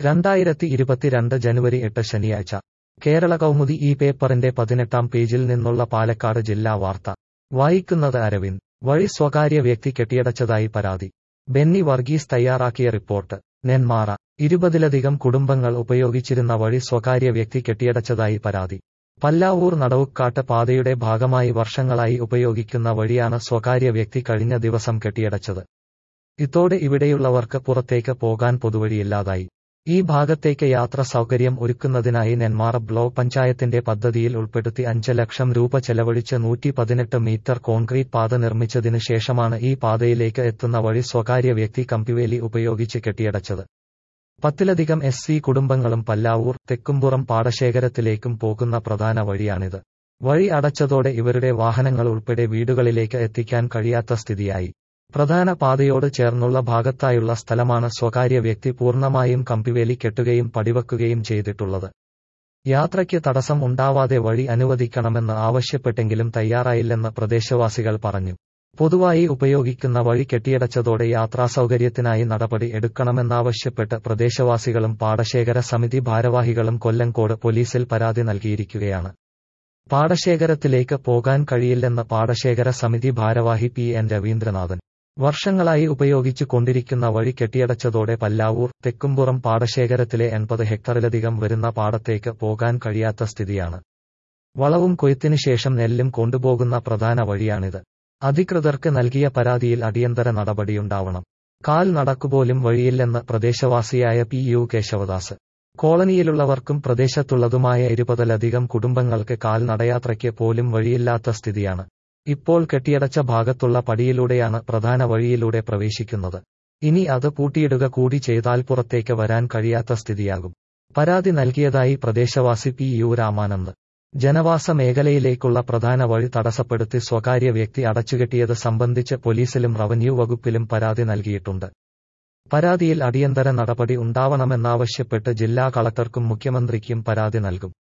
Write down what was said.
രണ്ടായിരത്തി ഇരുപത്തിരണ്ട് ജനുവരി എട്ട് ശനിയാഴ്ച കേരള കൗമുദി ഈ പേപ്പറിന്റെ പതിനെട്ടാം പേജിൽ നിന്നുള്ള പാലക്കാട് ജില്ലാ വാർത്ത വായിക്കുന്നത് അരവിന്ദ് വഴി സ്വകാര്യ വ്യക്തി കെട്ടിയടച്ചതായി പരാതി ബെന്നി വർഗീസ് തയ്യാറാക്കിയ റിപ്പോർട്ട് നെന്മാറ ഇരുപതിലധികം കുടുംബങ്ങൾ ഉപയോഗിച്ചിരുന്ന വഴി സ്വകാര്യ വ്യക്തി കെട്ടിയടച്ചതായി പരാതി പല്ലാവൂർ നടവുക്കാട്ട് പാതയുടെ ഭാഗമായി വർഷങ്ങളായി ഉപയോഗിക്കുന്ന വഴിയാണ് സ്വകാര്യ വ്യക്തി കഴിഞ്ഞ ദിവസം കെട്ടിയടച്ചത് ഇതോടെ ഇവിടെയുള്ളവർക്ക് പുറത്തേക്ക് പോകാൻ പൊതുവഴിയില്ലാതായി ഈ ഭാഗത്തേക്ക് യാത്ര സൗകര്യം ഒരുക്കുന്നതിനായി നെന്മാറ ബ്ലോക്ക് പഞ്ചായത്തിന്റെ പദ്ധതിയിൽ ഉൾപ്പെടുത്തി അഞ്ച് ലക്ഷം രൂപ ചെലവഴിച്ച് നൂറ്റി പതിനെട്ട് മീറ്റർ കോൺക്രീറ്റ് പാത നിർമ്മിച്ചതിനു ശേഷമാണ് ഈ പാതയിലേക്ക് എത്തുന്ന വഴി സ്വകാര്യ വ്യക്തി കമ്പിവേലി ഉപയോഗിച്ച് കെട്ടിയടച്ചത് പത്തിലധികം എസ് സി കുടുംബങ്ങളും പല്ലാവൂർ തെക്കുംപുറം പാടശേഖരത്തിലേക്കും പോകുന്ന പ്രധാന വഴിയാണിത് വഴി അടച്ചതോടെ ഇവരുടെ വാഹനങ്ങൾ ഉൾപ്പെടെ വീടുകളിലേക്ക് എത്തിക്കാൻ കഴിയാത്ത സ്ഥിതിയായി പ്രധാന പാതയോട് ചേർന്നുള്ള ഭാഗത്തായുള്ള സ്ഥലമാണ് സ്വകാര്യ വ്യക്തി പൂർണ്ണമായും കമ്പിവേലി കെട്ടുകയും പടിവെക്കുകയും ചെയ്തിട്ടുള്ളത് യാത്രയ്ക്ക് തടസ്സം ഉണ്ടാവാതെ വഴി അനുവദിക്കണമെന്ന് ആവശ്യപ്പെട്ടെങ്കിലും തയ്യാറായില്ലെന്ന് പ്രദേശവാസികൾ പറഞ്ഞു പൊതുവായി ഉപയോഗിക്കുന്ന വഴി കെട്ടിയടച്ചതോടെ യാത്രാസൗകര്യത്തിനായി നടപടി എടുക്കണമെന്നാവശ്യപ്പെട്ട് പ്രദേശവാസികളും പാടശേഖര സമിതി ഭാരവാഹികളും കൊല്ലങ്കോട് പോലീസിൽ പരാതി നൽകിയിരിക്കുകയാണ് പാടശേഖരത്തിലേക്ക് പോകാൻ കഴിയില്ലെന്ന് പാടശേഖര സമിതി ഭാരവാഹി പി എൻ രവീന്ദ്രനാഥൻ വർഷങ്ങളായി ഉപയോഗിച്ചു കൊണ്ടിരിക്കുന്ന വഴി കെട്ടിയടച്ചതോടെ പല്ലാവൂർ തെക്കുംപുറം പാടശേഖരത്തിലെ എൺപത് ഹെക്ടറിലധികം വരുന്ന പാടത്തേക്ക് പോകാൻ കഴിയാത്ത സ്ഥിതിയാണ് വളവും കൊയ്ത്തിനു ശേഷം നെല്ലും കൊണ്ടുപോകുന്ന പ്രധാന വഴിയാണിത് അധികൃതർക്ക് നൽകിയ പരാതിയിൽ അടിയന്തര നടപടിയുണ്ടാവണം കാൽ നടക്കുപോലും വഴിയില്ലെന്ന് പ്രദേശവാസിയായ പി യു കേശവദാസ് കോളനിയിലുള്ളവർക്കും പ്രദേശത്തുള്ളതുമായ ഇരുപതിലധികം കുടുംബങ്ങൾക്ക് കാൽ നടയാത്രയ്ക്ക് പോലും വഴിയില്ലാത്ത സ്ഥിതിയാണ് ഇപ്പോൾ കെട്ടിയടച്ച ഭാഗത്തുള്ള പടിയിലൂടെയാണ് പ്രധാന വഴിയിലൂടെ പ്രവേശിക്കുന്നത് ഇനി അത് പൂട്ടിയിടുക കൂടി ചെയ്താൽ പുറത്തേക്ക് വരാൻ കഴിയാത്ത സ്ഥിതിയാകും പരാതി നൽകിയതായി പ്രദേശവാസി പി യു രാമാനന്ദ് ജനവാസ മേഖലയിലേക്കുള്ള പ്രധാന വഴി തടസ്സപ്പെടുത്തി സ്വകാര്യ വ്യക്തി അടച്ചുകെട്ടിയത് സംബന്ധിച്ച് പോലീസിലും റവന്യൂ വകുപ്പിലും പരാതി നൽകിയിട്ടുണ്ട് പരാതിയിൽ അടിയന്തര നടപടി ഉണ്ടാവണമെന്നാവശ്യപ്പെട്ട് ജില്ലാ കളക്ടർക്കും മുഖ്യമന്ത്രിക്കും പരാതി നൽകും